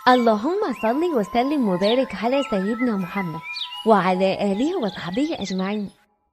اللهم صل وسلم وبارك على سيدنا محمد وعلى آله وصحبه أجمعين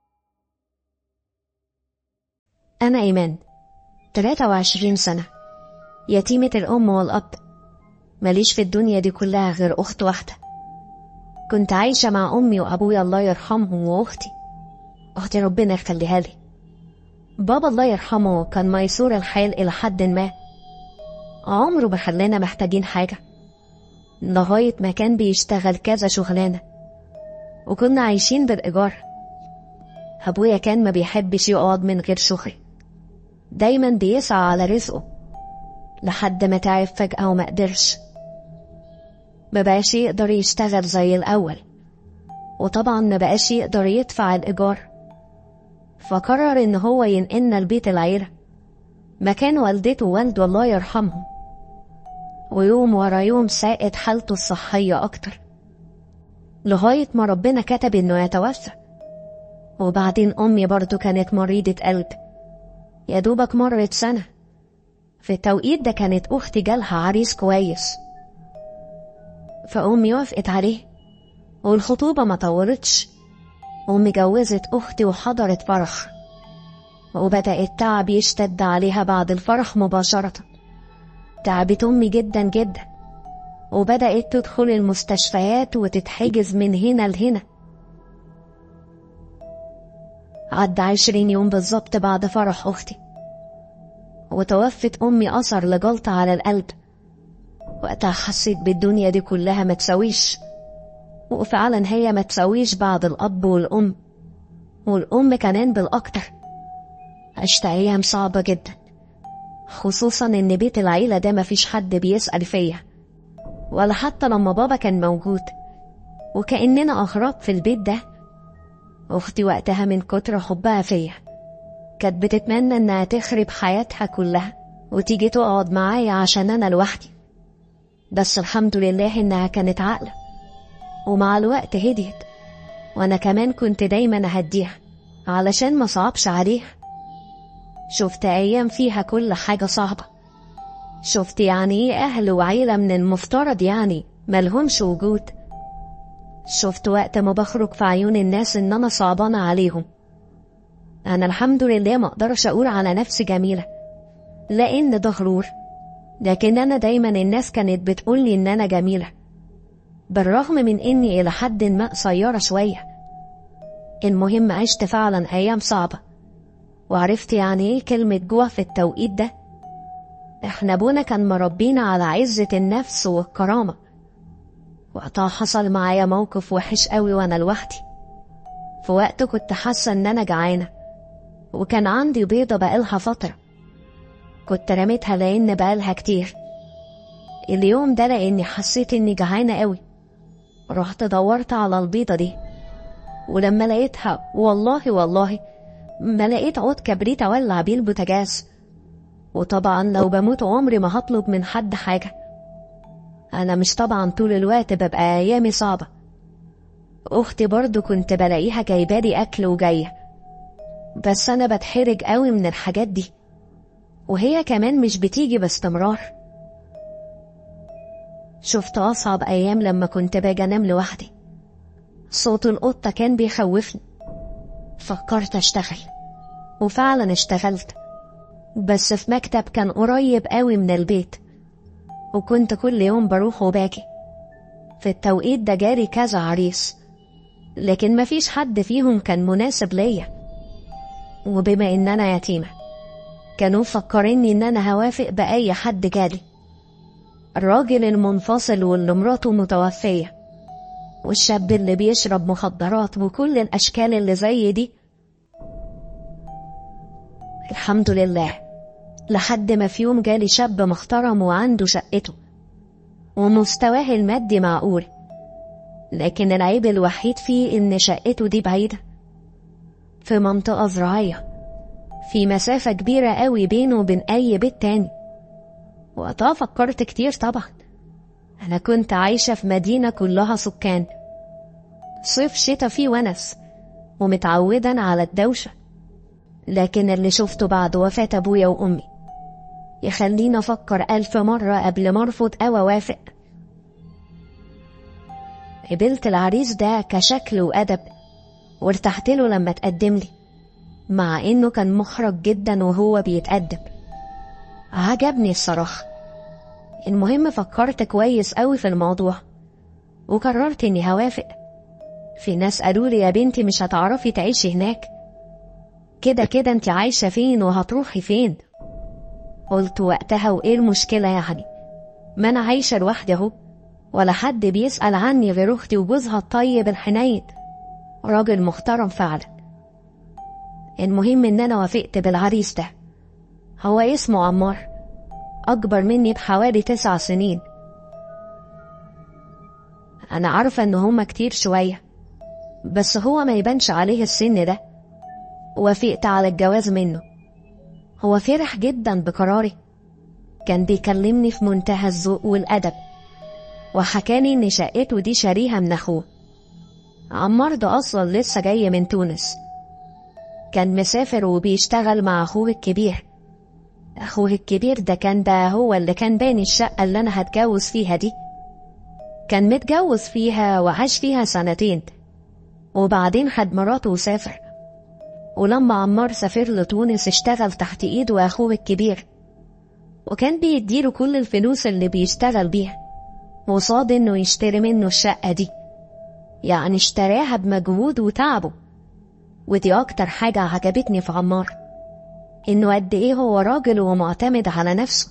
أنا إيمان 23 سنة يتيمة الأم والأب ماليش في الدنيا دي كلها غير أخت واحدة كنت عايشة مع أمي وأبويا الله يرحمهم وأختي أختي ربنا يخليها لي بابا الله يرحمه كان ميسور الحال إلى حد ما عمره ما خلانا محتاجين حاجة لغاية ما كان بيشتغل كذا شغلانة وكنا عايشين بالإيجار أبويا كان ما بيحبش يقعد من غير شغل دايما بيسعى على رزقه لحد ما تعب فجأة وما قدرش ما بقاش يقدر يشتغل زي الأول وطبعا ما بقاش يقدر يدفع الإيجار فقرر إن هو ينقلنا لبيت العيلة مكان والدته ووالده الله يرحمهم ويوم ورا يوم ساءت حالته الصحية أكتر لغاية ما ربنا كتب إنه يتوفى وبعدين أمي برضو كانت مريضة قلب يا دوبك مرت سنة في التوقيت ده كانت أختي جالها عريس كويس فأمي وافقت عليه والخطوبة ما طولتش أمي جوزت أختي وحضرت فرح وبدأ التعب يشتد عليها بعد الفرح مباشرة تعبت أمي جدا جدا وبدأت تدخل المستشفيات وتتحجز من هنا لهنا عدى عشرين يوم بالظبط بعد فرح أختي وتوفت أمي أثر لجلطة على القلب وقتها حسيت بالدنيا دي كلها ما تساويش وفعلا هي ما تساويش بعد الأب والأم والأم كمان بالأكتر عشت أيام صعبة جدا خصوصا إن بيت العيلة ده مفيش حد بيسأل فيا ولا حتى لما بابا كان موجود وكأننا أغراب في البيت ده أختي وقتها من كتر حبها فيا كانت بتتمنى إنها تخرب حياتها كلها وتيجي تقعد معايا عشان أنا لوحدي بس الحمد لله إنها كانت عاقلة ومع الوقت هديت وأنا كمان كنت دايما أهديها علشان ما صعبش عليها شفت أيام فيها كل حاجة صعبة شفت يعني إيه أهل وعيلة من المفترض يعني ملهمش وجود شفت وقت ما بخرج في عيون الناس إن أنا صعبانة عليهم أنا الحمد لله ما أقدرش أقول على نفسي جميلة لأن ده غرور لكن أنا دايما الناس كانت بتقولي إن أنا جميلة بالرغم من إني إلى حد ما قصيرة شوية المهم عشت فعلا أيام صعبة وعرفت يعني إيه كلمة جوع في التوقيت ده إحنا أبونا كان مربينا على عزة النفس والكرامة وقتها حصل معايا موقف وحش قوي وأنا لوحدي في وقت كنت حاسة إن أنا جعانة وكان عندي بيضة بقالها فترة كنت رميتها لأن بقالها كتير اليوم ده لأني حسيت إني جعانة قوي رحت دورت على البيضة دي ولما لقيتها والله والله ما لقيت عود كبريت أولع بيه البوتاجاز وطبعا لو بموت عمري ما هطلب من حد حاجة أنا مش طبعا طول الوقت ببقى أيامي صعبة أختي برضو كنت بلاقيها جايبالي أكل وجاية بس أنا بتحرج قوي من الحاجات دي وهي كمان مش بتيجي باستمرار شفت أصعب أيام لما كنت باجي أنام لوحدي صوت القطة كان بيخوفني فكرت أشتغل وفعلا اشتغلت بس في مكتب كان قريب قوي من البيت وكنت كل يوم بروح وباجي في التوقيت ده جاري كذا عريس لكن مفيش حد فيهم كان مناسب ليا وبما ان انا يتيمة كانوا مفكريني ان انا هوافق بأي حد جالي الراجل المنفصل واللي مراته متوفية والشاب اللي بيشرب مخدرات وكل الأشكال اللي زي دي الحمد لله لحد ما في يوم جالي شاب محترم وعنده شقته ومستواه المادي معقول لكن العيب الوحيد فيه إن شقته دي بعيدة في منطقة زراعية في مسافة كبيرة قوي بينه وبين أي بيت تاني وقتها فكرت كتير طبعا أنا كنت عايشة في مدينة كلها سكان صيف شتا فيه ونس ومتعودة على الدوشة لكن اللي شفته بعد وفاة أبويا وأمي يخليني أفكر ألف مرة قبل ما أرفض أو أوافق قبلت العريس ده كشكل وأدب وارتحت له لما تقدم لي مع إنه كان محرج جدا وهو بيتقدم عجبني الصراحة المهم فكرت كويس قوي في الموضوع وقررت إني هوافق في ناس قالوا لي يا بنتي مش هتعرفي تعيشي هناك كده كده انت عايشة فين وهتروحي فين قلت وقتها وايه المشكلة يعني ما انا عايشة لوحدي اهو ولا حد بيسأل عني غير اختي وجوزها الطيب الحنين راجل محترم فعلا المهم ان انا وافقت بالعريس ده هو اسمه عمار اكبر مني بحوالي تسع سنين انا عارفة ان هما كتير شوية بس هو ما يبانش عليه السن ده وافقت على الجواز منه هو فرح جدا بقراري كان بيكلمني في منتهى الذوق والأدب وحكاني إن شقته دي شاريها من أخوه عمار ده أصلا لسه جاي من تونس كان مسافر وبيشتغل مع أخوه الكبير أخوه الكبير ده كان ده هو اللي كان باني الشقة اللي أنا هتجوز فيها دي كان متجوز فيها وعاش فيها سنتين وبعدين خد مراته وسافر ولما عمار سافر لتونس اشتغل تحت ايده اخوه الكبير وكان بيديله كل الفلوس اللي بيشتغل بيها وصاد انه يشتري منه الشقة دي يعني اشتراها بمجهود وتعبه ودي اكتر حاجة عجبتني في عمار انه قد ايه هو راجل ومعتمد على نفسه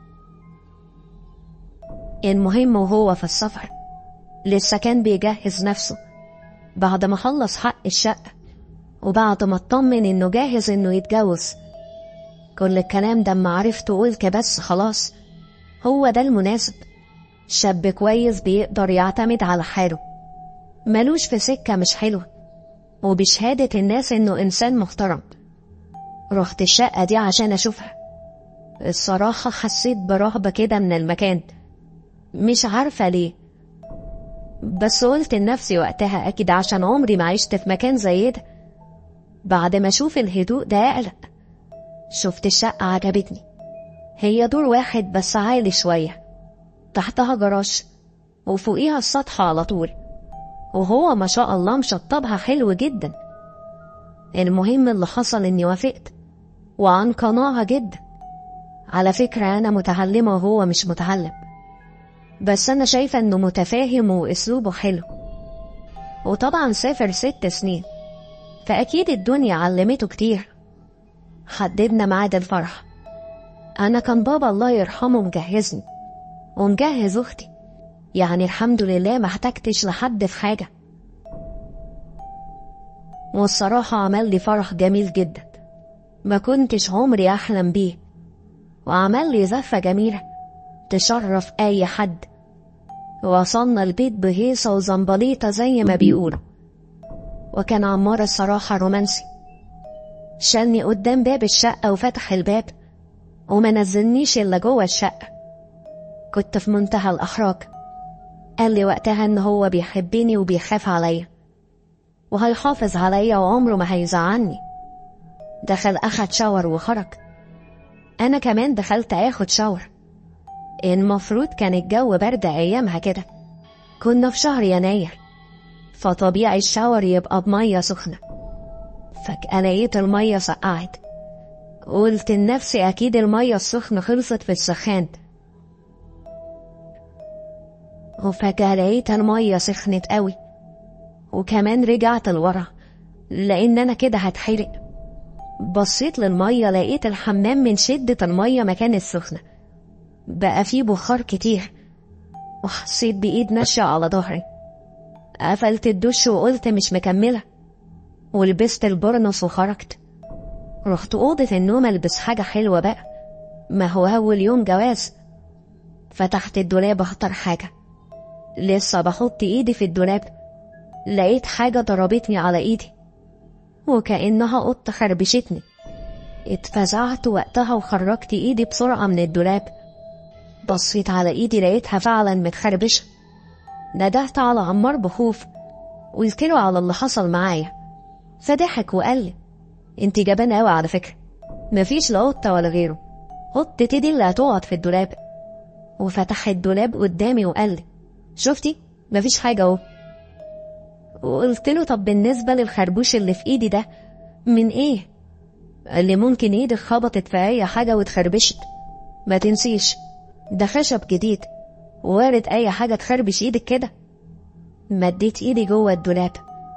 المهم وهو في السفر لسه كان بيجهز نفسه بعد ما خلص حق الشقة وبعد ما اطمن انه جاهز انه يتجوز كل الكلام ده اما عرفته قلت بس خلاص هو ده المناسب شاب كويس بيقدر يعتمد على حاله ملوش في سكة مش حلوة وبشهادة الناس انه انسان محترم رحت الشقة دي عشان اشوفها الصراحة حسيت برهبة كده من المكان مش عارفة ليه بس قلت لنفسي وقتها أكيد عشان عمري ما عشت في مكان زي ده بعد ما أشوف الهدوء ده أقلق شفت الشقة عجبتني هي دور واحد بس عالي شوية تحتها جراج وفوقيها السطح على طول وهو ما شاء الله مشطبها حلو جدا المهم اللي حصل اني وافقت وعن قناعة جدا على فكرة أنا متعلمة وهو مش متعلم بس أنا شايفة إنه متفاهم وأسلوبه حلو وطبعا سافر ست سنين فأكيد الدنيا علمته كتير حددنا ميعاد الفرح أنا كان بابا الله يرحمه مجهزني ومجهز أختي يعني الحمد لله ما احتجتش لحد في حاجة والصراحة عمل لي فرح جميل جدا ما كنتش عمري أحلم بيه وعمل لي زفة جميلة تشرف أي حد وصلنا البيت بهيصة وزنبليطة زي ما بيقولوا وكان عمار الصراحة رومانسي شالني قدام باب الشقة وفتح الباب وما نزلنيش إلا جوه الشقة كنت في منتهى الإحراج قال لي وقتها إن هو بيحبني وبيخاف عليا وهيحافظ عليا وعمره ما هيزعلني دخل أخد شاور وخرج أنا كمان دخلت آخد شاور المفروض كان الجو برد أيامها كده كنا في شهر يناير فطبيعي الشاور يبقى بمية سخنة فجأة لقيت المية سقعت قلت لنفسي أكيد المية السخنة خلصت في السخان وفجأة لقيت المية سخنت قوي وكمان رجعت لورا لأن أنا كده هتحرق بصيت للمية لقيت الحمام من شدة المية مكان السخنة بقى فيه بخار كتير وحسيت بإيد ماشية على ظهري قفلت الدش وقلت مش مكملة ولبست البرنس وخرجت رحت أوضة النوم ألبس حاجة حلوة بقى ما هو أول يوم جواز فتحت الدولاب أختار حاجة لسه بحط إيدي في الدولاب لقيت حاجة ضربتني على إيدي وكأنها قطة خربشتني اتفزعت وقتها وخرجت إيدي بسرعة من الدولاب بصيت على إيدي لقيتها فعلا متخربشة ندهت على عمار بخوف قلت له على اللي حصل معايا فضحك وقال لي انت جبانة قوي على فكرة مفيش لا قطة ولا غيره قطتي دي اللي هتقعد في الدولاب وفتح الدولاب قدامي وقال لي شفتي مفيش حاجة اهو وقلت له طب بالنسبة للخربوش اللي في ايدي ده من ايه قال لي ممكن ايدك خبطت في اي حاجة واتخربشت ما تنسيش ده خشب جديد وارد اي حاجة تخربش ايدك كده مديت ايدي جوه الدولاب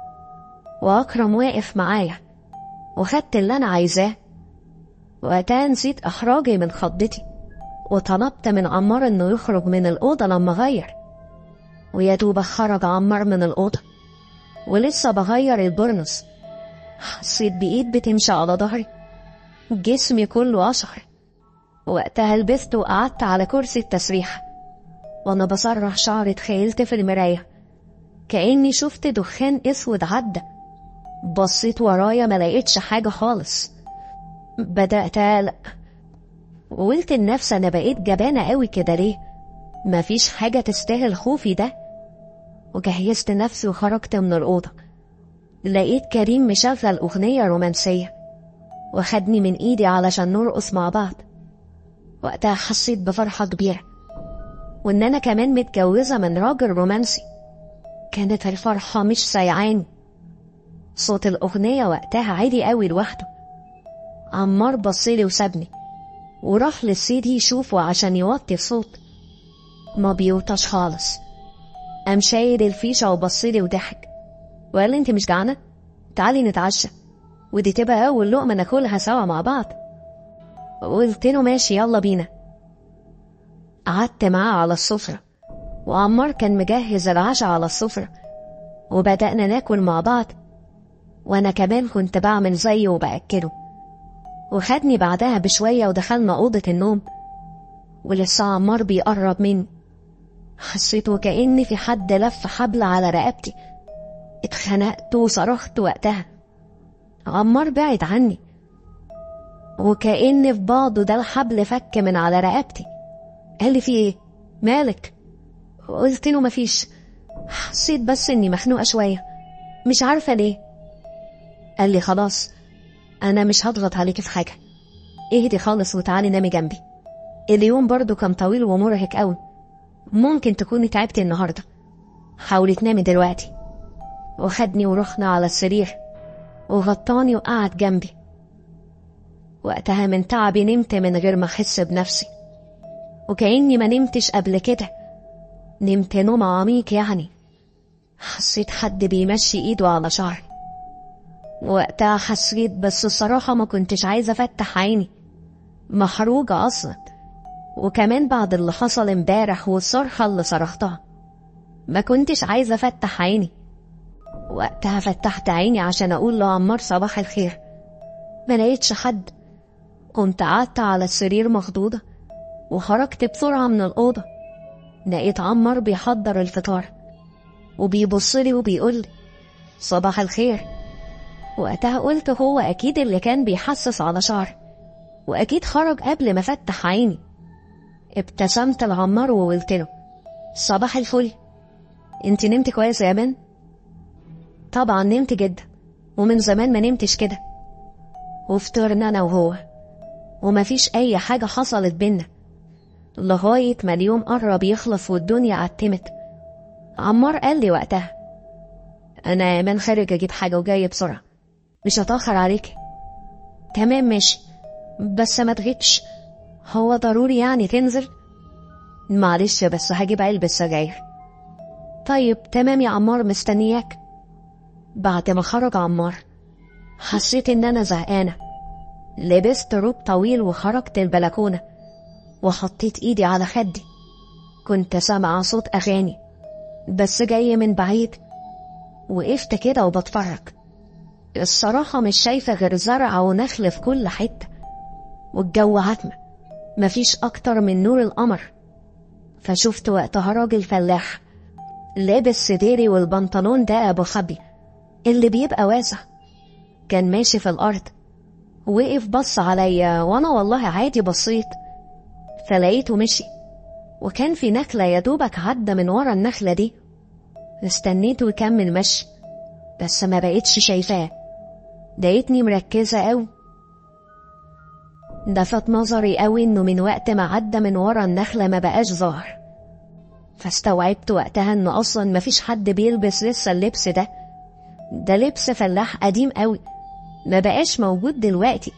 واكرم واقف معايا وخدت اللي انا عايزاه وقتها نسيت احراجي من خضتي وطلبت من عمار انه يخرج من الاوضه لما غير ويا دوب خرج عمار من الاوضه ولسه بغير البرنس حسيت بايد بتمشي على ظهري جسمي كله اشعر وقتها لبست وقعدت على كرسي التسريح وانا بسرح شعري تخيلت في المرايه كاني شفت دخان اسود عدى بصيت ورايا ما لقيتش حاجه خالص بدات اقلق وقلت لنفسي انا بقيت جبانه قوي كده ليه مفيش حاجه تستاهل خوفي ده وجهزت نفسي وخرجت من الاوضه لقيت كريم مشغل اغنيه رومانسيه وخدني من ايدي علشان نرقص مع بعض وقتها حسيت بفرحه كبيره وان انا كمان متجوزه من راجل رومانسي كانت الفرحه مش سايعاني صوت الاغنيه وقتها عالي قوي لوحده عمار بصلي وسابني وراح للسي دي يشوفه عشان يوطي الصوت ما بيوطاش خالص قام شايل الفيشة وبصلي وضحك وقال لي انت مش جعانة؟ تعالي نتعشى ودي تبقى أول لقمة ناكلها سوا مع بعض قلت له ماشي يلا بينا قعدت معاه على السفرة وعمار كان مجهز العشاء على السفرة وبدأنا ناكل مع بعض وأنا كمان كنت بعمل زيه وبأكله وخدني بعدها بشوية ودخلنا أوضة النوم ولسه عمار بيقرب مني حسيت وكأن في حد لف حبل على رقبتي اتخنقت وصرخت وقتها عمار بعد عني وكأن في بعضه ده الحبل فك من على رقبتي قال لي في ايه مالك قلت له مفيش حسيت بس اني مخنوقة شوية مش عارفة ليه قال لي خلاص انا مش هضغط عليك في حاجة اهدي خالص وتعالي نامي جنبي اليوم برضو كان طويل ومرهق قوي ممكن تكوني تعبتي النهاردة حاولي تنامي دلوقتي وخدني ورحنا على السرير وغطاني وقعد جنبي وقتها من تعبي نمت من غير ما أحس بنفسي وكأني ما نمتش قبل كده نمت نوم عميق يعني حسيت حد بيمشي ايده على شعري وقتها حسيت بس الصراحة ما كنتش عايزة أفتح عيني محروجة أصلا وكمان بعد اللي حصل امبارح والصرخة اللي صرختها ما كنتش عايزة أفتح عيني وقتها فتحت عيني عشان أقول لعمار صباح الخير ما لقيتش حد كنت قعدت على السرير مخضوضة وخرجت بسرعة من الأوضة لقيت عمار بيحضر الفطار وبيبصلي وبيقولي صباح الخير وقتها قلت هو أكيد اللي كان بيحسس على شعري وأكيد خرج قبل ما فتح عيني ابتسمت لعمار وقلت له صباح الفل انت نمت كويس يا بن طبعا نمت جدا ومن زمان ما نمتش كده وفطرنا انا وهو ومفيش اي حاجة حصلت بينا لغاية ما اليوم قرب يخلص والدنيا عتمت عمار قال لي وقتها انا يا مان خارج اجيب حاجة وجاي بسرعة مش هتأخر عليك تمام ماشي بس ما تغيبش هو ضروري يعني تنزل معلش بس هجيب علبة سجاير طيب تمام يا عمار مستنياك بعد ما خرج عمار حسيت ان انا زهقانة لبست روب طويل وخرجت البلكونة وحطيت ايدي على خدي كنت سامعة صوت اغاني بس جاي من بعيد وقفت كده وبتفرج الصراحة مش شايفة غير زرع ونخل في كل حتة والجو عتمة مفيش أكتر من نور القمر فشفت وقتها راجل فلاح لابس سديري والبنطلون ده أبو خبي اللي بيبقى واسع كان ماشي في الأرض وقف بص عليا وأنا والله عادي بصيت فلقيته مشي وكان في نخلة يا دوبك عدى من ورا النخلة دي استنيته يكمل مشي بس ما بقتش شايفاه لقيتني مركزة أوي لفت نظري قوي انه من وقت ما عدى من ورا النخلة ما بقاش ظاهر فاستوعبت وقتها ان اصلا مفيش حد بيلبس لسه اللبس ده ده لبس فلاح قديم قوي ما بقاش موجود دلوقتي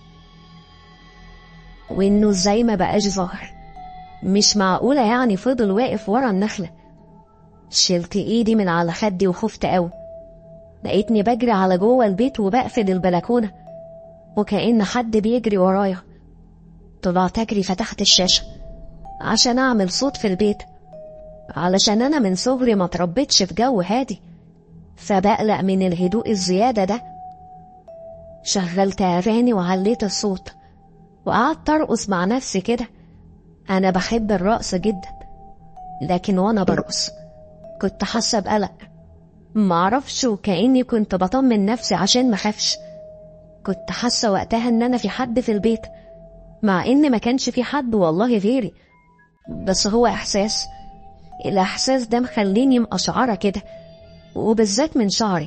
وإنه ازاي ما بقاش ظاهر مش معقولة يعني فضل واقف ورا النخلة شلت ايدي من على خدي وخفت قوي لقيتني بجري على جوه البيت وبقفل البلكونة وكأن حد بيجري ورايا طلعت أجري فتحت الشاشة عشان أعمل صوت في البيت علشان أنا من صغري ما تربيتش في جو هادي فبقلق من الهدوء الزيادة ده شغلت أغاني وعليت الصوت وقعدت أرقص مع نفسي كده أنا بحب الرقص جدا لكن وأنا برقص كنت حاسة بقلق معرفش وكأني كنت بطمن نفسي عشان مخافش كنت حاسة وقتها إن أنا في حد في البيت مع إن ما كانش في حد والله غيري بس هو إحساس الإحساس ده مخليني مقشعرة كده وبالذات من شعري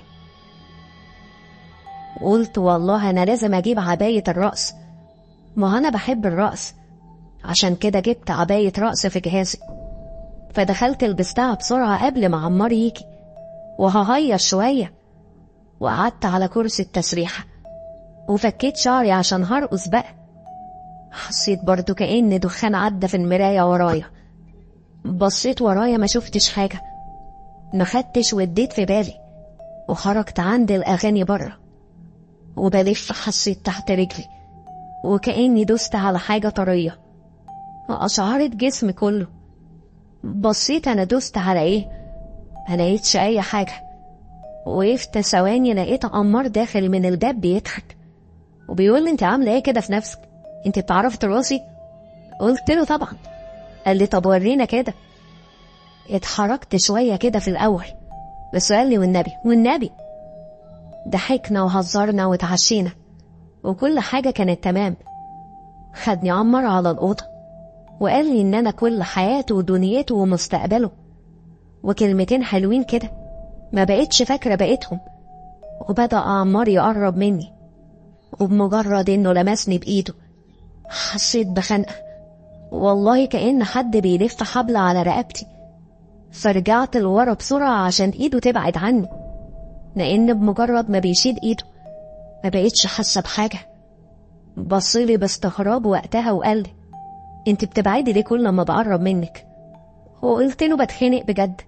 قلت والله أنا لازم أجيب عباية الرقص ما أنا بحب الرقص عشان كده جبت عباية رقص في جهازي فدخلت لبستها بسرعة قبل ما عمار يجي وههير شوية وقعدت على كرسي التسريحة وفكيت شعري عشان هرقص بقى حسيت برضو كأن دخان عدى في المراية ورايا بصيت ورايا ما شفتش حاجة ما خدتش واديت في بالي وخرجت عند الأغاني بره وبلف حسيت تحت رجلي وكأني دوست على حاجة طرية وأشعرت جسمي كله بصيت أنا دوست على إيه ما لقيتش أي حاجة وقفت ثواني لقيت عمار داخل من الباب بيضحك وبيقول لي انت عامله ايه كده في نفسك انت بتعرفي ترقصي قلت له طبعا قال لي طب ورينا كده اتحركت شويه كده في الاول بس قال لي والنبي والنبي ضحكنا وهزرنا واتعشينا وكل حاجه كانت تمام خدني عمر على الاوضه وقال لي ان انا كل حياته ودنيته ومستقبله وكلمتين حلوين كده ما بقتش فاكره بقيتهم وبدا عمار يقرب مني وبمجرد انه لمسني بايده حسيت بخنقه والله كأن حد بيلف حبل على رقبتي فرجعت لورا بسرعة عشان ايده تبعد عني لأن بمجرد ما بيشيل ايده ما بقيتش حاسة بحاجة بصيلي باستغراب وقتها وقال لي انت بتبعدي ليه كل ما بقرب منك وقلت له بتخنق بجد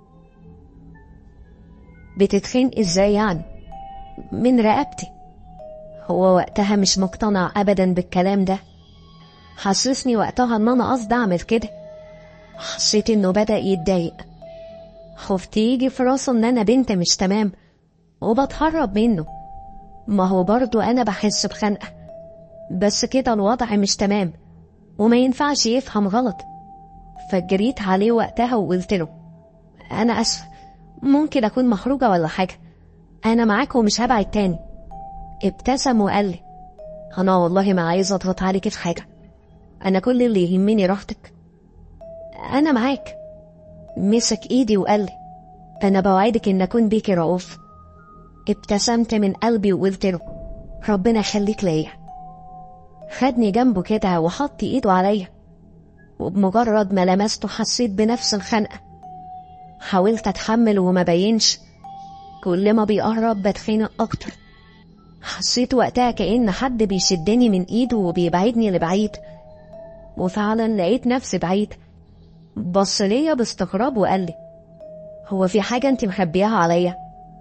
بتتخنق ازاي يعني من رقبتي هو وقتها مش مقتنع ابدا بالكلام ده حسسني وقتها ان انا قصدي اعمل كده حسيت انه بدا يتضايق خفت يجي في راسه ان انا بنت مش تمام وبتهرب منه ما هو برضو انا بحس بخنقه بس كده الوضع مش تمام وما ينفعش يفهم غلط فجريت عليه وقتها وقلت له انا اسفه ممكن اكون محروجه ولا حاجه انا معاك ومش هبعد تاني ابتسم وقال لي انا والله ما عايزه اضغط عليك في حاجه انا كل اللي يهمني راحتك انا معاك مسك ايدي وقال لي انا بوعدك ان اكون بيكي رؤوف ابتسمت من قلبي وقلت له ربنا يخليك ليا خدني جنبه كده وحط ايده عليا وبمجرد ما لمسته حسيت بنفس الخنقه حاولت اتحمل وما بينش كل ما بيقرب بتخنق اكتر حسيت وقتها كأن حد بيشدني من ايده وبيبعدني لبعيد وفعلا لقيت نفسي بعيد بص ليا باستغراب وقال لي هو في حاجة انت مخبيها عليا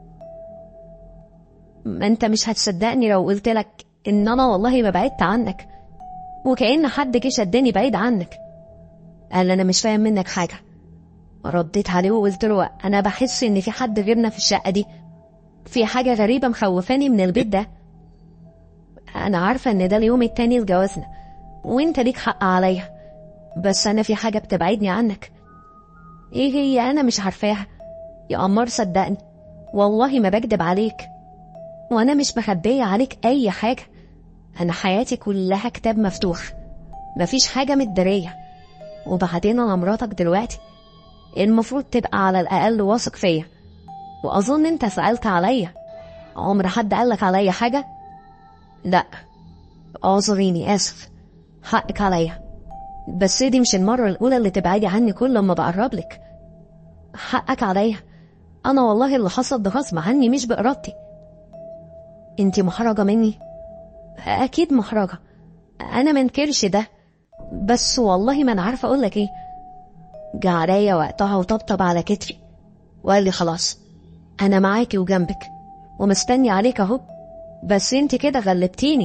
ما انت مش هتصدقني لو قلت لك ان انا والله ما بعدت عنك وكأن حد جه شدني بعيد عنك قال انا مش فاهم منك حاجة رديت عليه وقلت له انا بحس ان في حد غيرنا في الشقة دي في حاجة غريبة مخوفاني من البيت ده أنا عارفة إن ده اليوم التاني لجوازنا وإنت ليك حق عليا بس أنا في حاجة بتبعدني عنك إيه هي أنا مش عارفاها يا قمار صدقني والله ما بكدب عليك وأنا مش مخبية عليك أي حاجة أنا حياتي كلها كتاب مفتوح مفيش حاجة متدارية وبعدين أنا مراتك دلوقتي المفروض تبقى على الأقل واثق فيا وأظن أنت سألت عليا عمر حد قالك عليا حاجة؟ لأ اعذريني آسف حقك عليا بس دي مش المرة الأولى اللي تبعدي عني كل ما بقرب لك حقك عليا أنا والله اللي حصل ده غصب عني مش بإرادتي انتي محرجة مني اكيد محرجة انا منكرش ده بس والله ما انا عارفة اقولك ايه جه عليا وقتها وطبطب على كتفي وقال لي خلاص انا معاكي وجنبك ومستني عليك اهو بس انت كده غلبتيني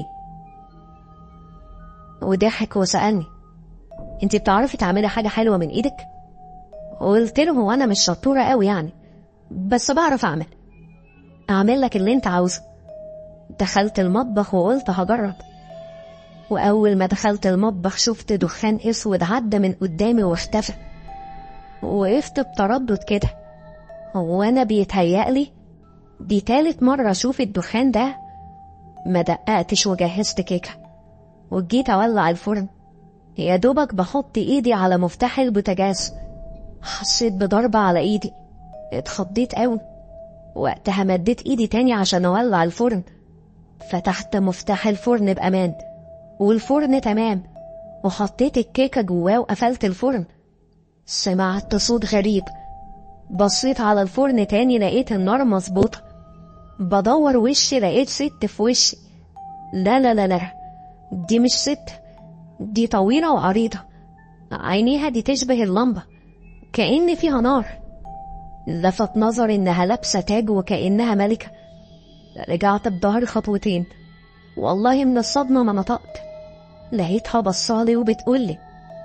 وضحك وسألني انت بتعرفي تعملي حاجة حلوة من ايدك قلت له هو انا مش شطورة قوي يعني بس بعرف اعمل اعمل لك اللي انت عاوزه دخلت المطبخ وقلت هجرب واول ما دخلت المطبخ شفت دخان اسود عدى من قدامي واختفى وقفت بتردد كده هو انا بيتهيألي دي تالت مرة اشوف الدخان ده ما دققتش وجهزت كيكة وجيت اولع الفرن يا دوبك بحط ايدي على مفتاح البوتاجاز حسيت بضربة على ايدي اتخضيت قوي وقتها مديت ايدي تاني عشان اولع الفرن فتحت مفتاح الفرن بأمان والفرن تمام وحطيت الكيكة جواه وقفلت الفرن سمعت صوت غريب بصيت على الفرن تاني لقيت النار مظبوطة بدور وشي لقيت ست في وشي لا لا لا لا دي مش ست دي طويلة وعريضة عينيها دي تشبه اللمبة كأن فيها نار لفت نظري إنها لابسة تاج وكأنها ملكة رجعت بظهري خطوتين والله من الصدمة ما نطقت لقيتها بصالي وبتقولي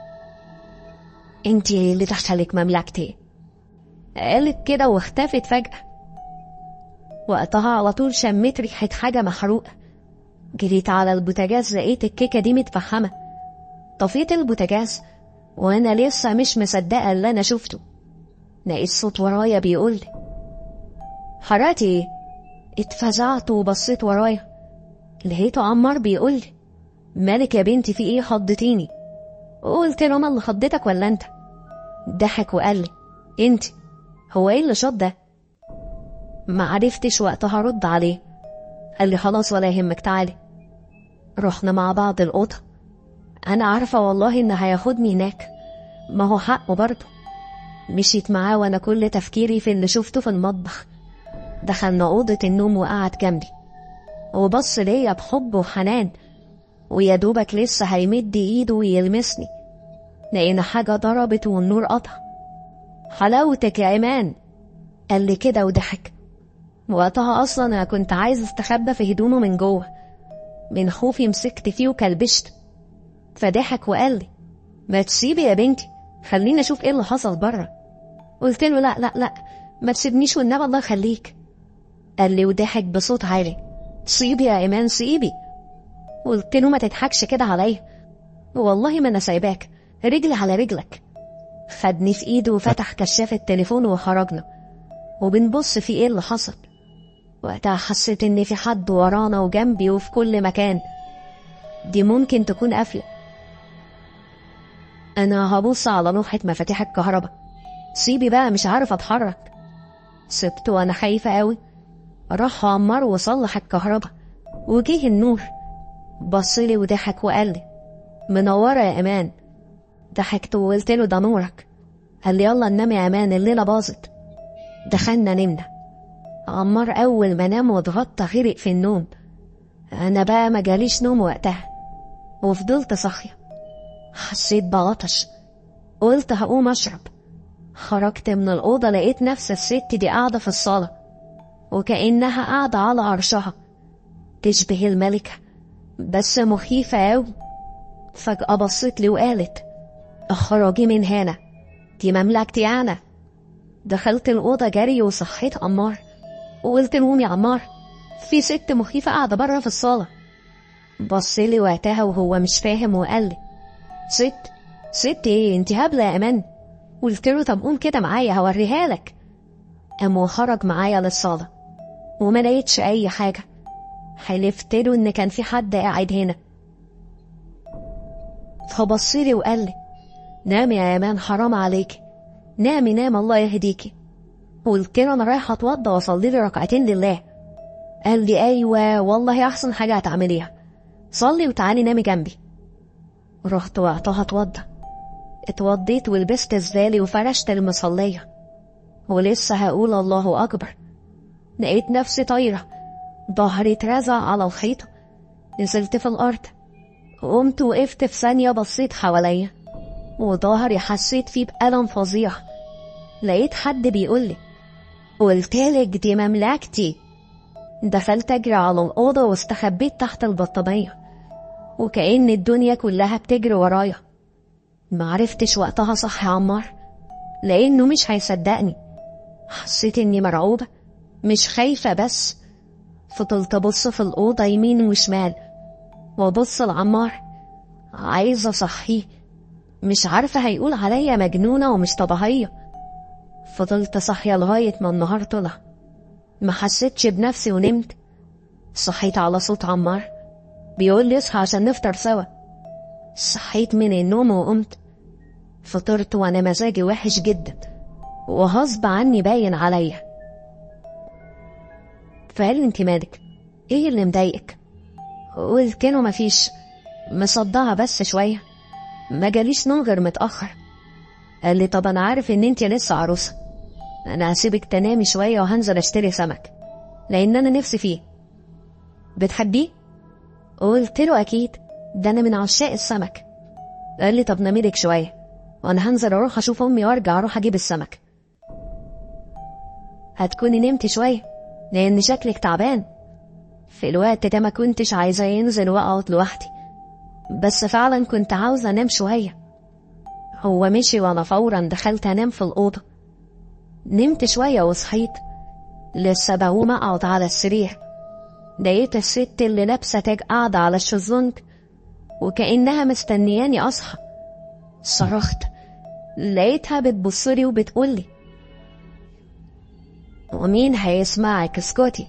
انتي اللي دخلك مملكتي قالت كده واختفت فجأة وقتها على طول شميت ريحة حاجة محروقة جريت على البوتاجاز لقيت الكيكة دي متفحمة طفيت البوتاجاز وأنا لسه مش مصدقة اللي أنا شفته لقيت صوت ورايا بيقول حراتي ايه؟ اتفزعت وبصيت ورايا لقيته عمار بيقول لي مالك يا بنتي في ايه خضتيني قلت له انا اللي خضتك ولا انت ضحك وقال لي انت هو ايه اللي شط ده ما عرفتش وقتها ارد عليه قال لي خلاص ولا يهمك تعالي رحنا مع بعض الأوضة أنا عارفة والله إن هياخدني هناك ما هو حقه برضه مشيت معاه وأنا كل تفكيري في اللي شفته في المطبخ دخلنا أوضة النوم وقعد جنبي وبص ليا بحب وحنان ويا دوبك لسه هيمد ايده ويلمسني لقينا حاجة ضربت والنور قطع حلاوتك يا إيمان قال لي كده وضحك وقتها أصلا أنا كنت عايز استخبى في هدومه من جوه من خوفي مسكت فيه وكلبشت فضحك وقال لي ما تسيبي يا بنتي خليني أشوف إيه اللي حصل بره قلت له لا لا لا ما تسيبنيش والنبي الله يخليك قال لي وضحك بصوت عالي سيبي يا إيمان سيبي قلت له ما تضحكش كده عليا والله ما انا سايباك رجلي على رجلك خدني في ايده وفتح كشاف التليفون وخرجنا وبنبص في ايه اللي حصل وقتها حسيت ان في حد ورانا وجنبي وفي كل مكان دي ممكن تكون قافلة انا هبص على لوحة مفاتيح الكهرباء سيبي بقى مش عارف اتحرك سبت وانا خايفة قوي راح عمار وصلح الكهرباء وجه النور بصلي وضحك وقال لي منورة يا إيمان ضحكت وقلت له ده نورك قال لي يلا ننام يا إيمان الليلة باظت دخلنا نمنا عمار أول ما نام واتغطى غرق في النوم أنا بقى ما جاليش نوم وقتها وفضلت صاحية حسيت بعطش قلت هقوم أشرب خرجت من الأوضة لقيت نفس الست دي قاعدة في الصالة وكأنها قاعدة على عرشها تشبه الملكة بس مخيفة أوي فجأة بصت لي وقالت اخرجي من هنا دي مملكتي أنا دخلت الأوضة جري وصحيت عمار وقلت لهم يا عمار في ست مخيفة قاعدة بره في الصالة بصلي وقتها وهو مش فاهم وقال لي ست ست ايه انت هبلة يا امان قلت له طب قوم كده معايا هوريها لك قام وخرج معايا للصالة وما لقيتش أي حاجة حلفت له إن كان في حد قاعد هنا فبصلي وقال لي نامي يا امان حرام عليكي نامي نام الله يهديكي قلت له انا رايحه اتوضى واصلي لي ركعتين لله قال لي ايوه والله احسن حاجه هتعمليها صلي وتعالي نامي جنبي رحت وقتها اتوضى اتوضيت ولبست الزالي وفرشت المصلية ولسه هقول الله أكبر لقيت نفسي طايرة ظهري اترزع على الحيطة نزلت في الأرض قمت وقفت في ثانية بصيت حواليا وظهري حسيت فيه بألم فظيع لقيت حد بيقولي قلتلك دي مملكتي دخلت أجري على الأوضة واستخبيت تحت البطانية وكأن الدنيا كلها بتجري ورايا معرفتش وقتها صح يا عمار لأنه مش هيصدقني حسيت إني مرعوبة مش خايفة بس فضلت أبص في الأوضة يمين وشمال وأبص لعمار عايزة أصحيه مش عارفة هيقول عليا مجنونة ومش طبيعية فضلت صاحية لغاية ما النهار طلع ما حسيتش بنفسي ونمت صحيت على صوت عمار بيقول لي اصحى عشان نفطر سوا صحيت من النوم وقمت فطرت وانا مزاجي وحش جدا وغصب عني باين عليا فقال لي انت مالك ايه اللي مضايقك قلت له مفيش مصدعة بس شوية ما جاليش نوم غير متأخر قال لي طب انا عارف ان انت لسه عروسة انا هسيبك تنامي شوية وهنزل اشتري سمك لان انا نفسي فيه بتحبيه قلت له اكيد ده انا من عشاق السمك قال لي طب نامي لك شوية وانا هنزل اروح اشوف امي وارجع اروح اجيب السمك هتكوني نمت شوية لان شكلك تعبان في الوقت ده ما كنتش عايزة ينزل واقعد لوحدي بس فعلا كنت عاوزة انام شوية هو مشي وانا فورا دخلت انام في الأوضة نمت شوية وصحيت لسه بقوم اقعد على السرير لقيت الست اللي لابسة تاج قاعدة على الشезлونج وكأنها مستنياني أصحى صرخت لقيتها بتبصلي وبتقولي ومين هيسمعك اسكتي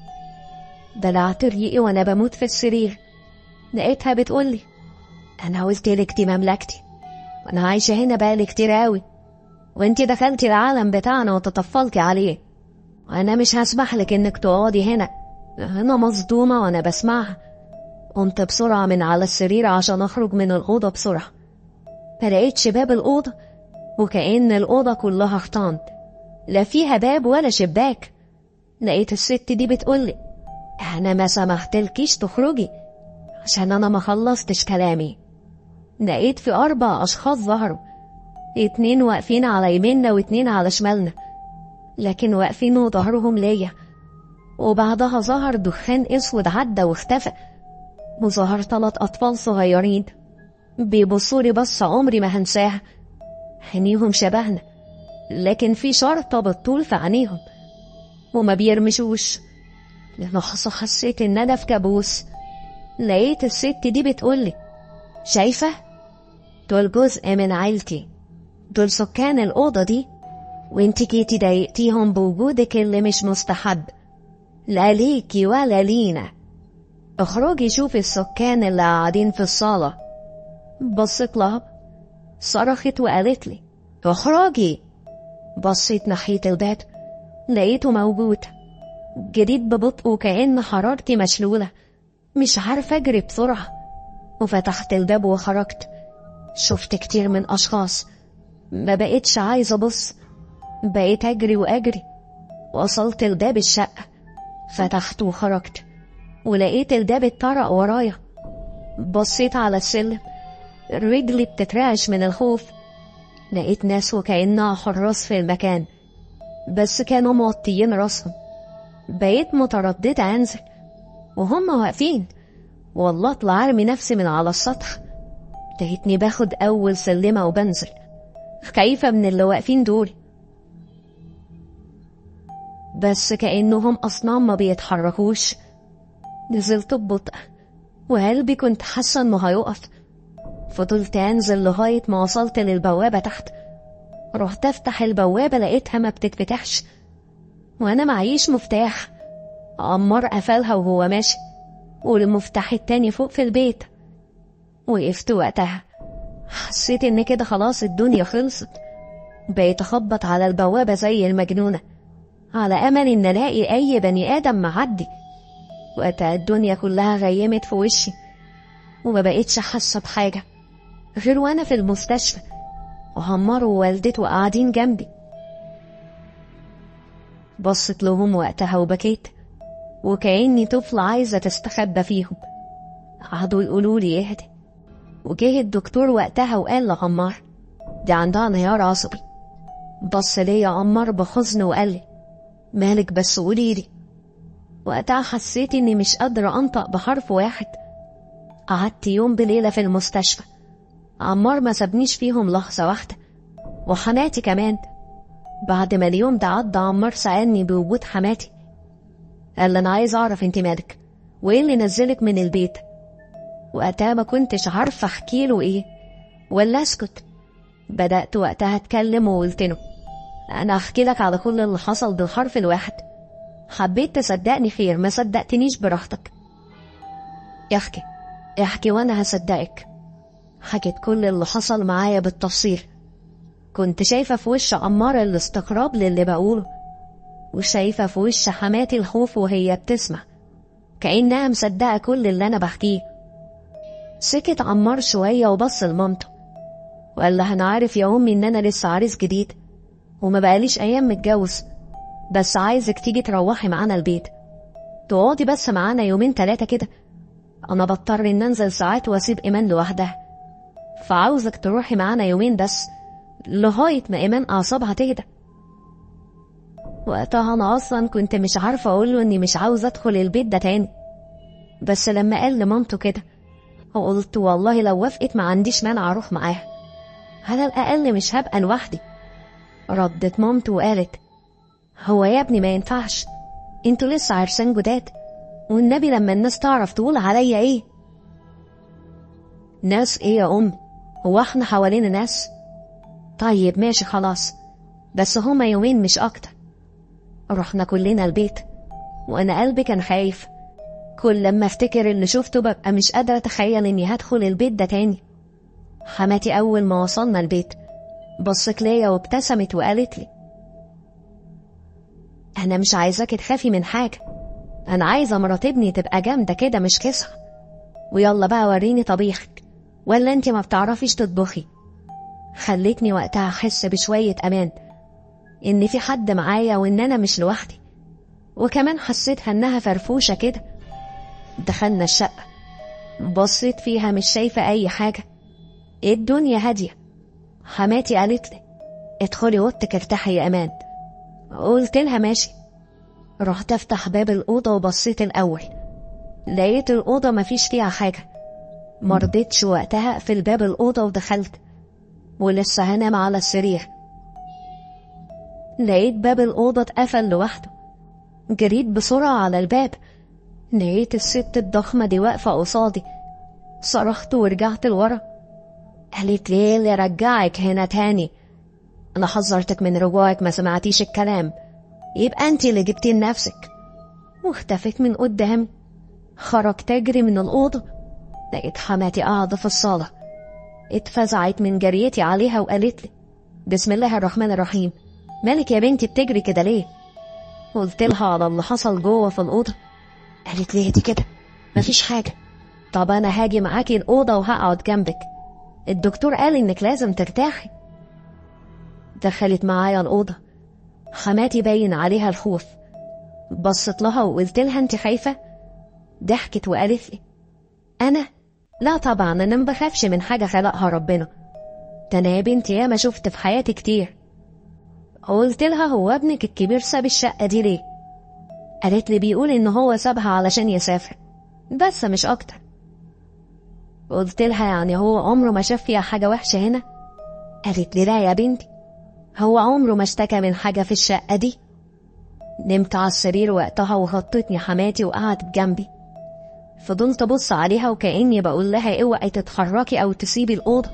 بلعت ريقي وانا بموت في السرير لقيتها بتقولي انا قلتلك دي مملكتي وانا عايشة هنا بقالي كتير قوي وانتي دخلتي العالم بتاعنا وتطفلتي عليه وانا مش هسمح لك انك تقعدي هنا انا مصدومة وانا بسمعها قمت بسرعة من على السرير عشان اخرج من الأوضة بسرعة ملقيتش باب الأوضة وكأن الأوضة كلها حيطان لا فيها باب ولا شباك لقيت الست دي بتقولي انا ما سمحتلكيش تخرجي عشان انا ما خلصتش كلامي لقيت في اربع اشخاص ظهروا اتنين واقفين على يميننا واتنين على شمالنا لكن واقفين وظهرهم ليا وبعدها ظهر دخان اسود عدى واختفى وظهر تلات اطفال صغيرين بيبصولي بصة عمري ما هنساها عينيهم شبهنا لكن في شرطة بالطول في عينيهم وما بيرمشوش للحظة حسيت إن أنا في كابوس لقيت الست دي بتقولي شايفة؟ دول جزء من عيلتي دول سكان الأوضة دي وانت جيتي ضايقتيهم بوجودك اللي مش مستحب لا ليكي ولا لينا اخرجي شوفي السكان اللي قاعدين في الصالة بصيت لها صرخت وقالت لي اخرجي بصيت ناحية الباب لقيته موجود جريت ببطء وكأن حرارتي مشلولة مش عارفة أجري بسرعة وفتحت الباب وخرجت شفت كتير من أشخاص ما بقيتش عايزة أبص بقيت أجري وأجري وصلت لباب الشقة فتحت وخرجت ولقيت الباب اتطرق ورايا بصيت على السلم رجلي بتترعش من الخوف لقيت ناس وكأنها حراس في المكان بس كانوا موطيين راسهم بقيت مترددة أنزل وهم واقفين والله اطلع ارمي نفسي من على السطح لقيتني باخد أول سلمة وبنزل خايفة من اللي واقفين دول بس كأنهم أصنام ما بيتحركوش نزلت ببطء وقلبي كنت حاسة إنه هيقف فضلت أنزل لغاية ما وصلت للبوابة تحت رحت أفتح البوابة لقيتها ما بتتفتحش وأنا معيش مفتاح عمار قفلها وهو ماشي والمفتاح التاني فوق في البيت وقفت وقتها حسيت إن كده خلاص الدنيا خلصت بقيت أخبط على البوابة زي المجنونة على أمل إن ألاقي أي بني آدم معدي وقتها الدنيا كلها غيمت في وشي وما بقيتش حاسة بحاجة غير وأنا في المستشفى وعمار ووالدته قاعدين جنبي بصت لهم وقتها وبكيت وكأني طفلة عايزة تستخبى فيهم قعدوا يقولوا لي اهدي وجه الدكتور وقتها وقال لعمار دي عندها انهيار عصبي بص ليا عمار بحزن وقال لي مالك بس قوليلي وقتها حسيت اني مش قادرة انطق بحرف واحد قعدت يوم بليلة في المستشفى عمار ما سابنيش فيهم لحظة واحدة وحماتي كمان بعد ما اليوم ده عدى عمار سألني بوجود حماتي قال لي أنا عايز أعرف أنت مالك وإيه اللي نزلك من البيت وقتها ما كنتش عارفة أحكي له إيه ولا أسكت بدأت وقتها أتكلم وقلت له أنا أحكي لك على كل اللي حصل بالحرف الواحد حبيت تصدقني خير ما صدقتنيش براحتك احكي احكي وأنا هصدقك حكيت كل اللي حصل معايا بالتفصيل كنت شايفة في وش عمار الاستغراب للي بقوله وشايفة في وش حماتي الخوف وهي بتسمع كأنها مصدقة كل اللي أنا بحكيه سكت عمار شوية وبص لمامته وقال لها أنا عارف يا أمي إن أنا لسه عريس جديد وما بقاليش أيام متجوز بس عايزك تيجي تروحي معانا البيت تقعدي بس معانا يومين تلاتة كده أنا بضطر إن أنزل ساعات وأسيب إيمان لوحدها فعاوزك تروحي معانا يومين بس لغاية ما إيمان أعصابها تهدى وقتها أنا أصلا كنت مش عارفة أقوله إني مش عاوزة أدخل البيت ده تاني بس لما قال لمامته كده قلت والله لو وافقت ما عنديش مانع أروح معاها على الأقل مش هبقى لوحدي ردت مامته وقالت هو يا ابني ما ينفعش انتوا لسه عرسان جداد والنبي لما الناس تعرف تقول عليا ايه ناس ايه يا ام هو احنا حوالينا ناس طيب ماشي خلاص بس هما يومين مش اكتر رحنا كلنا البيت وانا قلبي كان خايف كل لما افتكر اللي شفته ببقى مش قادرة اتخيل اني هدخل البيت ده تاني حماتي اول ما وصلنا البيت بصت ليا وابتسمت وقالت لي انا مش عايزاك تخافي من حاجة انا عايزة مرات ابني تبقى جامدة كده مش كسرة ويلا بقى وريني طبيخك ولا انت ما بتعرفيش تطبخي خلتني وقتها احس بشوية امان ان في حد معايا وان انا مش لوحدي وكمان حسيتها انها فرفوشة كده دخلنا الشقة بصيت فيها مش شايفة اي حاجة الدنيا هادية حماتي قالت لي ادخلي اوضتك ارتاحي يا امان قلت لها ماشي رحت افتح باب الأوضة وبصيت الأول لقيت الأوضة مفيش فيها حاجة مرضتش وقتها اقفل باب الأوضة ودخلت ولسه هنام على السرير لقيت باب الأوضة اتقفل لوحده جريت بسرعة على الباب لقيت الست الضخمة دي واقفة قصادي صرخت ورجعت لورا قالت لي ايه اللي رجعك هنا تاني انا حذرتك من رجوعك ما سمعتيش الكلام يبقى انت اللي جبتيه لنفسك واختفت من قدامي خرجت اجري من الاوضه لقيت حماتي قاعده في الصاله اتفزعت من جريتي عليها وقالت لي بسم الله الرحمن الرحيم مالك يا بنتي بتجري كده ليه قلت لها على اللي حصل جوه في الاوضه قالت لي دي كده مفيش حاجه طب انا هاجي معاكي الاوضه وهقعد جنبك الدكتور قال انك لازم ترتاحي دخلت معايا الأوضة حماتي باين عليها الخوف بصت لها وقلت لها انت خايفة ضحكت وقالت لي أنا لا طبعا أنا ما بخافش من حاجة خلقها ربنا ده أنا يا بنتي ياما شفت في حياتي كتير قلت لها هو ابنك الكبير ساب الشقة دي ليه قالت لي بيقول إن هو سابها علشان يسافر بس مش أكتر قلت لها يعني هو عمره ما شاف فيها حاجة وحشة هنا قالت لي لا يا بنتي هو عمره ما اشتكى من حاجة في الشقة دي نمت على السرير وقتها وغطتني حماتي وقعدت جنبي فضلت أبص عليها وكأني بقول لها اوعي تتحركي أو تسيبي الأوضة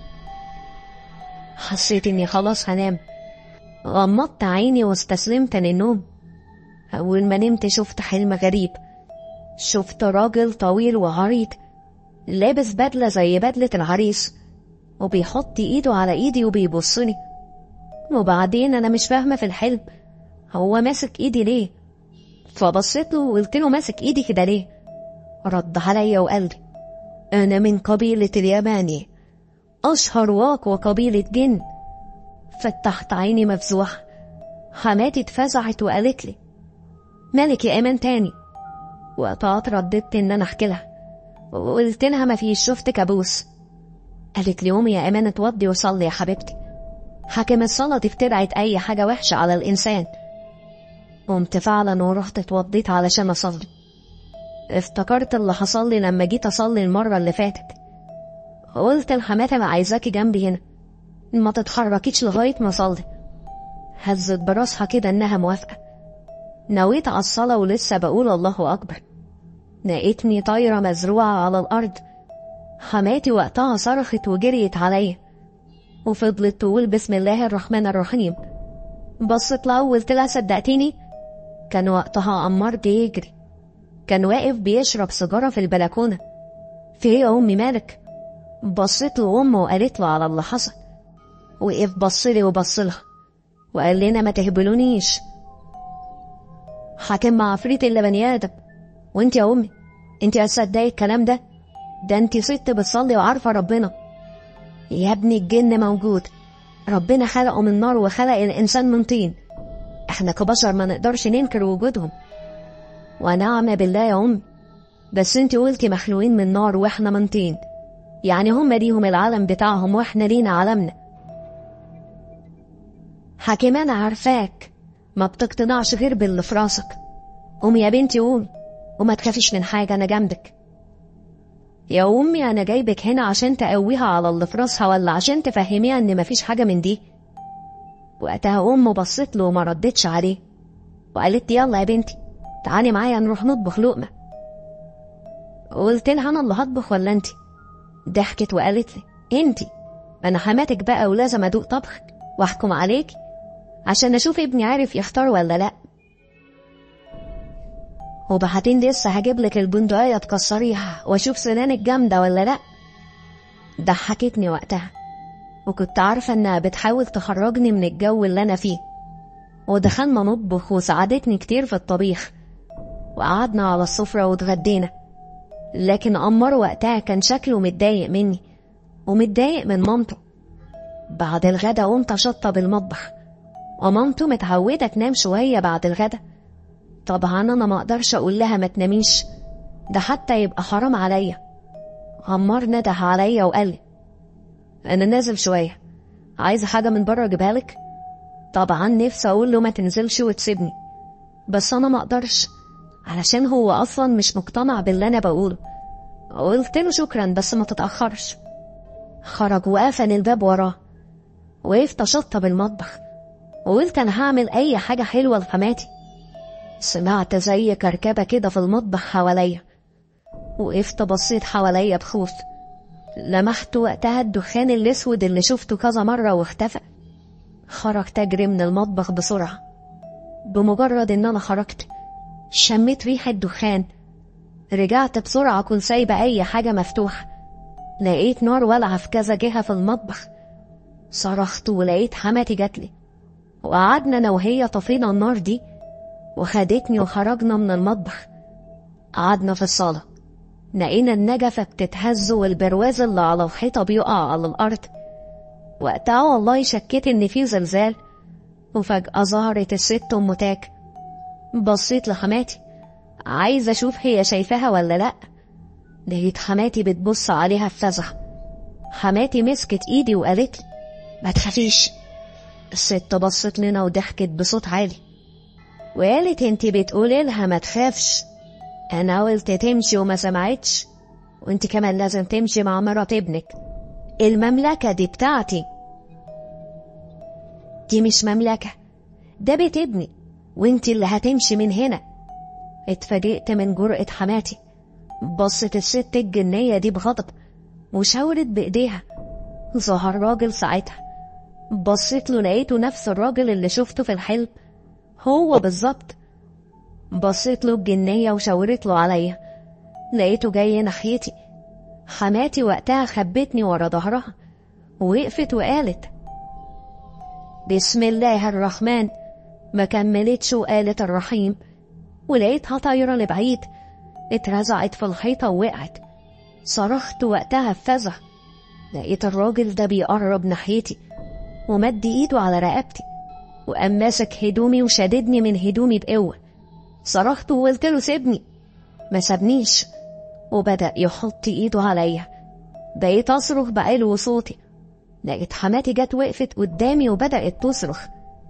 حسيت إني خلاص هنام غمضت عيني واستسلمت للنوم أول ما نمت شفت حلم غريب شفت راجل طويل وعريض لابس بدلة زي بدلة العريس وبيحط ايده على ايدي وبيبصني وبعدين انا مش فاهمة في الحلم هو ماسك ايدي ليه فبصيت له وقلت له ماسك ايدي كده ليه رد عليا وقال لي انا من قبيلة اليماني اشهر واقوى قبيلة جن فتحت عيني مفزوحة حماتي اتفزعت وقالت لي مالك يا ايمان تاني وقتها رددت إن أنا أحكي لها وقلت لها مفيش شفت كابوس قالت لي قومي يا إيمان اتوضي وصلي يا حبيبتي حاكم الصلاة دي بتبعد أي حاجة وحشة على الإنسان قمت فعلا ورحت اتوضيت علشان أصلي افتكرت اللي حصل لي لما جيت أصلي المرة اللي فاتت قلت لحماتي أنا عايزاكي جنبي هنا ما تتحركيش لغاية ما أصلي هزت براسها كده إنها موافقة نويت على الصلاة ولسه بقول الله أكبر لقيتني طايرة مزروعة على الأرض حماتي وقتها صرخت وجريت عليا وفضلت تقول بسم الله الرحمن الرحيم بصت لها وقلت لها صدقتيني كان وقتها عمار بيجري كان واقف بيشرب سيجارة في البلكونة في ايه يا أمي مالك بصيت له أمه وقالت له على اللي حصل وقف بصلي وبصلها وقال لنا ما تهبلونيش حاكم مع عفريت إلا بني آدم وانت يا أمي انت هتصدقي الكلام ده ده انت ست بتصلي وعارفة ربنا يا ابني الجن موجود ربنا خلقه من نار وخلق الإنسان من طين احنا كبشر ما نقدرش ننكر وجودهم ونعم بالله يا أمي بس انت قلتي مخلوقين من نار واحنا من طين يعني هم ليهم العالم بتاعهم واحنا لينا عالمنا حكيم انا عارفاك ما بتقتنعش غير باللي في راسك قومي يا بنتي قومي وما تخافيش من حاجة أنا جنبك يا أمي أنا جايبك هنا عشان تقويها على اللي في راسها ولا عشان تفهميها إن مفيش حاجة من دي وقتها أمه بصت له وما ردتش عليه وقالت لي يلا يا بنتي تعالي معايا نروح نطبخ لقمة قلت لها أنا اللي هطبخ ولا أنتي ضحكت وقالت لي أنتي أنا حماتك بقى ولازم أدوق طبخك وأحكم عليكي عشان أشوف ابني عارف يختار ولا لأ وبعدين لسه هجيب لك البندقية تكسريها واشوف سنانك جامدة ولا لأ ضحكتني وقتها وكنت عارفة انها بتحاول تخرجني من الجو اللي انا فيه ودخلنا نطبخ وساعدتني كتير في الطبيخ وقعدنا على السفرة واتغدينا لكن أمر وقتها كان شكله متضايق مني ومتضايق من مامته بعد الغدا قمت أشطب المطبخ ومامته متعودة تنام شوية بعد الغدا طبعا أنا ما أقدرش أقول لها ما تناميش ده حتى يبقى حرام عليا عمار نده عليا وقال لي أنا نازل شوية عايزة حاجة من بره أجيبها لك طبعا نفسي أقول له ما تنزلش وتسيبني بس أنا ما أقدرش علشان هو أصلا مش مقتنع باللي أنا بقوله قلت له شكرا بس ما تتأخرش خرج وقفل الباب وراه وقفت أشطب المطبخ وقلت أنا هعمل أي حاجة حلوة لحماتي سمعت زي كركبة كده في المطبخ حواليا وقفت بصيت حواليا بخوف لمحت وقتها الدخان الأسود اللي شفته كذا مرة واختفى خرجت أجري من المطبخ بسرعة بمجرد إن أنا خرجت شميت ريحة دخان رجعت بسرعة كنت سايبة أي حاجة مفتوحة لقيت نار والعة في كذا جهة في المطبخ صرخت ولقيت حماتي جاتلي وقعدنا أنا وهي طفينا النار دي وخدتني وخرجنا من المطبخ قعدنا في الصالة لقينا النجفة بتتهز والبرواز اللي على الحيطة بيقع على الأرض وقتها والله شكيت إن في زلزال وفجأة ظهرت الست أم تاك بصيت لحماتي عايزة أشوف هي شايفاها ولا لأ لقيت حماتي بتبص عليها بفزع حماتي مسكت إيدي وقالت لي ما تخافيش الست بصت لنا وضحكت بصوت عالي وقالت انت بتقولي لها ما تخافش انا قلت تمشي وما سمعتش وانت كمان لازم تمشي مع مرات ابنك المملكة دي بتاعتي دي مش مملكة ده بيت ابني وانت اللي هتمشي من هنا اتفاجئت من جرأة حماتي بصت الست الجنية دي بغضب وشاورت بإيديها ظهر راجل ساعتها بصيت له لقيته نفس الراجل اللي شفته في الحلم هو بالظبط بصيت له بجنية وشاورت له عليا لقيته جاي ناحيتي حماتي وقتها خبتني ورا ظهرها ووقفت وقالت بسم الله الرحمن ما كملتش وقالت الرحيم ولقيتها طايرة لبعيد اترزعت في الحيطة ووقعت صرخت وقتها بفزع لقيت الراجل ده بيقرب ناحيتي ومد ايده على رقبتي وقام ماسك هدومي وشددني من هدومي بقوة صرخت وقلت له سيبني ما سابنيش وبدأ يحط ايده عليا بقيت اصرخ بعلو صوتي لقيت حماتي جت وقفت قدامي وبدأت تصرخ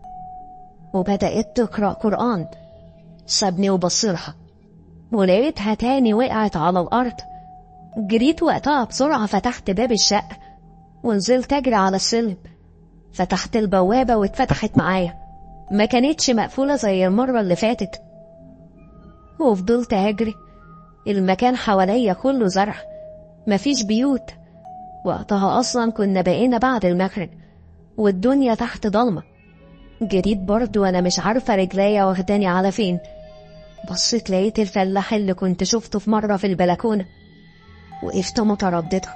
وبدأت تقرأ قرآن سابني وبصلها ولقيتها تاني وقعت على الأرض جريت وقتها بسرعة فتحت باب الشقة ونزلت أجري على السلم فتحت البوابة واتفتحت معايا ما كانتش مقفولة زي المرة اللي فاتت وفضلت أجري المكان حواليا كله زرع مفيش بيوت وقتها أصلا كنا بقينا بعد المغرب والدنيا تحت ضلمة جريت برضه وأنا مش عارفة رجليا واخداني على فين بصيت لقيت الفلاح اللي كنت شفته في مرة في البلكونة وقفت مترددة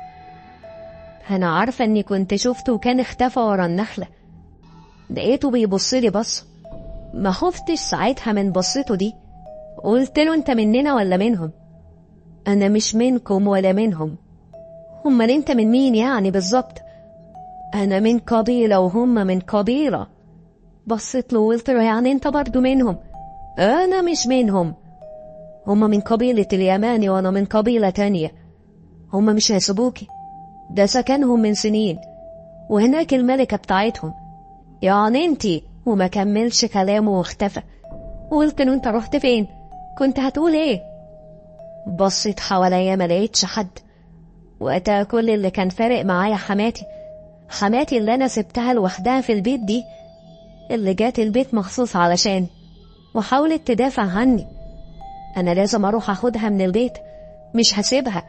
أنا عارفة إني كنت شفته وكان اختفى ورا النخلة لقيته بيبصلي بص ما خفتش ساعتها من بصته دي قلت له انت مننا ولا منهم انا مش منكم ولا منهم امال انت من مين يعني بالظبط انا من قبيله وهم من قبيله بصيت له وقلت له يعني انت برضو منهم انا مش منهم هما من قبيلة اليماني وانا من قبيلة تانية هما مش هيسيبوكي ده سكنهم من سنين وهناك الملكة بتاعتهم يعني انتي وما كملش كلامه واختفى وقلت له انت رحت فين كنت هتقول ايه بصيت حواليا ما لقيتش حد وقتها كل اللي كان فارق معايا حماتي حماتي اللي انا سبتها لوحدها في البيت دي اللي جات البيت مخصوص علشان وحاولت تدافع عني انا لازم اروح اخدها من البيت مش هسيبها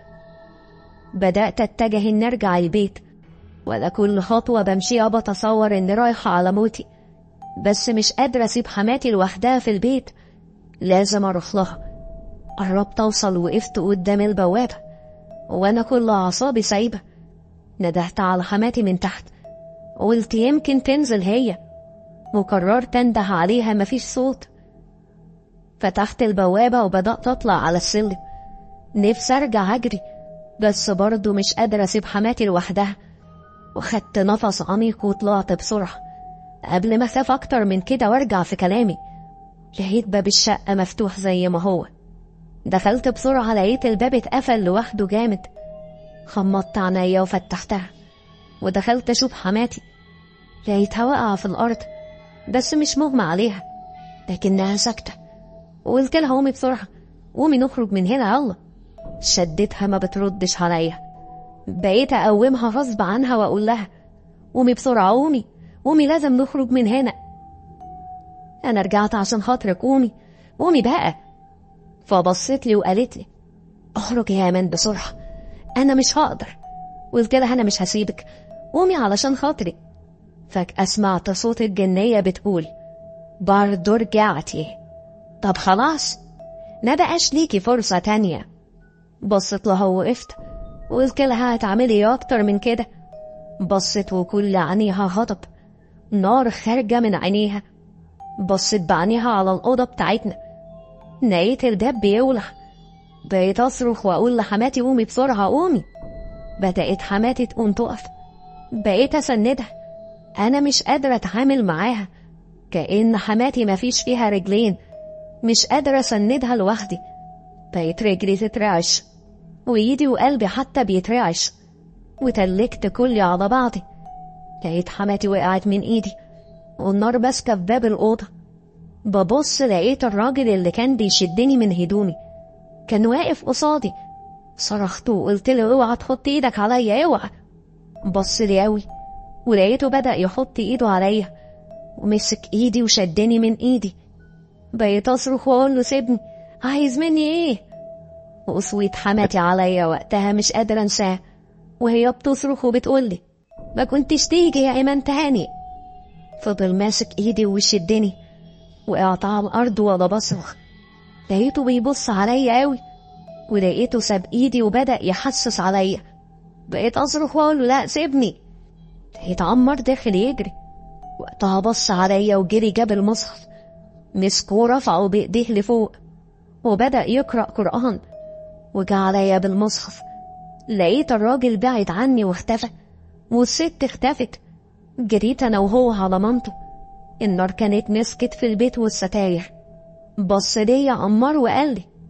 بدأت اتجه اني ارجع البيت ولا كل خطوة بمشيها بتصور اني رايحة على موتي بس مش قادرة اسيب حماتي لوحدها في البيت لازم اروح لها قربت اوصل وقفت قدام البوابة وانا كل اعصابي سايبة ندهت على حماتي من تحت قلت يمكن تنزل هي وقررت انده عليها مفيش صوت فتحت البوابة وبدأت أطلع على السلم نفسي أرجع أجري بس برضه مش قادرة أسيب حماتي لوحدها وخدت نفس عميق وطلعت بسرعة قبل ما أخاف أكتر من كده وأرجع في كلامي لقيت باب الشقة مفتوح زي ما هو دخلت بسرعة لقيت الباب اتقفل لوحده جامد خمضت عينيا وفتحتها ودخلت أشوف حماتي لقيتها واقعة في الأرض بس مش مغمى عليها لكنها ساكتة وقلت لها قومي بسرعة قومي نخرج من هنا يلا شدتها ما بتردش عليا بقيت أقومها غصب عنها وأقول لها قومي بسرعة قومي قومي لازم نخرج من هنا أنا رجعت عشان خاطرك قومي قومي بقى فبصت لي وقالت لي اخرج يا امان بسرعة أنا مش هقدر قلت لها أنا مش هسيبك قومي علشان خاطري فجأة سمعت صوت الجنية بتقول برضه رجعتي طب خلاص ما بقاش ليكي فرصة تانية بصت لها ووقفت وقلت لها هتعملي ايه أكتر من كده بصت وكل عينيها غضب نار خارجة من عينيها بصت بعينيها على الأوضة بتاعتنا لقيت الباب بيولع بقيت أصرخ وأقول لحماتي قومي بسرعة قومي بدأت حماتي تقوم تقف بقيت أسندها أنا مش قادرة أتعامل معاها كأن حماتي مفيش فيها رجلين مش قادرة أسندها لوحدي بقيت رجلي تترعش وإيدي وقلبي حتى بيترعش وتلكت كلي على بعضي لقيت حماتي وقعت من إيدي والنار ماسكة في باب الأوضة ببص لقيت الراجل اللي كان بيشدني من هدومي كان واقف قصادي صرخت وقلت له اوعى تحط ايدك عليا اوعى بص لي قوي ولقيته بدأ يحط ايده عليا ومسك ايدي وشدني من ايدي بقيت اصرخ واقول له سيبني عايز مني ايه وصويت حماتي عليا وقتها مش قادرة انساه وهي بتصرخ وبتقولي ما كنتش تيجي يا ايمان تاني فضل ماسك ايدي ويشدني وقعت على الارض وانا بصرخ لقيته بيبص عليا قوي ولقيته ساب ايدي وبدأ يحسس عليا بقيت اصرخ واقول له لا سيبني لقيت عمر داخل يجري وقتها بص عليا وجري جاب المصحف مسكه ورفعه بايديه لفوق وبدأ يقرأ قرآن وجا عليا بالمصحف لقيت الراجل بعد عني واختفى والست اختفت جريت انا وهو على مامته النار كانت مسكت في البيت والستاير بص ليا عمار وقال لي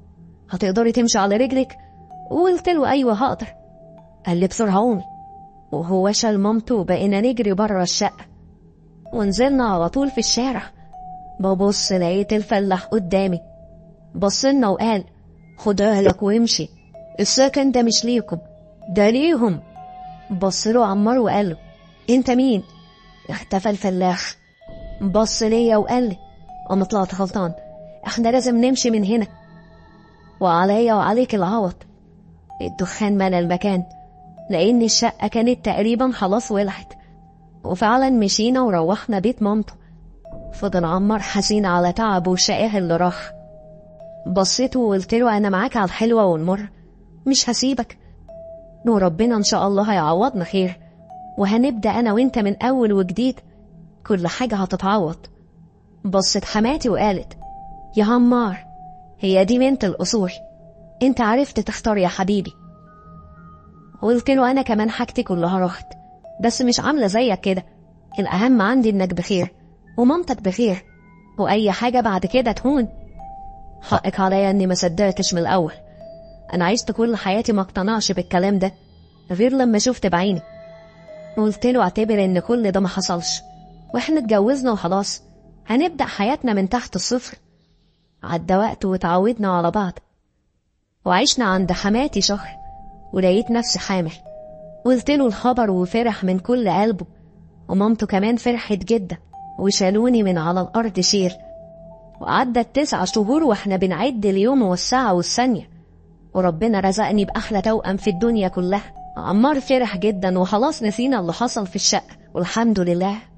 هتقدري تمشي على رجلك وقلت له ايوه هقدر قال لي بسرعه قومي وهو شال مامته وبقينا نجري بره الشقه ونزلنا على طول في الشارع ببص لقيت الفلاح قدامي بصلنا وقال خد اهلك وامشي السكن ده مش ليكم ده ليهم بص له عمار وقال له انت مين اختفى الفلاح بص ليا وقال لي انا طلعت غلطان احنا لازم نمشي من هنا وعليا وعليك العوض الدخان ملا المكان لان الشقه كانت تقريبا خلاص ولعت وفعلا مشينا وروحنا بيت مامته فضل عمار حزين على تعبه وشقاه اللي راح بصيت وقلت له انا معاك على الحلوه والمر مش هسيبك وربنا ان شاء الله هيعوضنا خير وهنبدا انا وانت من اول وجديد كل حاجه هتتعوض بصت حماتي وقالت يا عمار هي دي بنت الاصول انت عرفت تختار يا حبيبي قلت له انا كمان حاجتي كلها راحت بس مش عامله زيك كده الاهم عندي انك بخير ومامتك بخير واي حاجه بعد كده تهون حقك عليا اني ما صدقتش من الاول انا عشت كل حياتي ما اقتنعش بالكلام ده غير لما شفت بعيني قلت له اعتبر ان كل ده ما حصلش واحنا اتجوزنا وخلاص هنبدا حياتنا من تحت الصفر عدى وقت وتعودنا على بعض وعشنا عند حماتي شهر ولقيت نفسي حامل قلت له الخبر وفرح من كل قلبه ومامته كمان فرحت جدا وشالوني من على الأرض شيل وعدت تسع شهور واحنا بنعد اليوم والساعة والثانية وربنا رزقني بأحلى توأم في الدنيا كلها عمار فرح جدا وخلاص نسينا اللي حصل في الشقة والحمد لله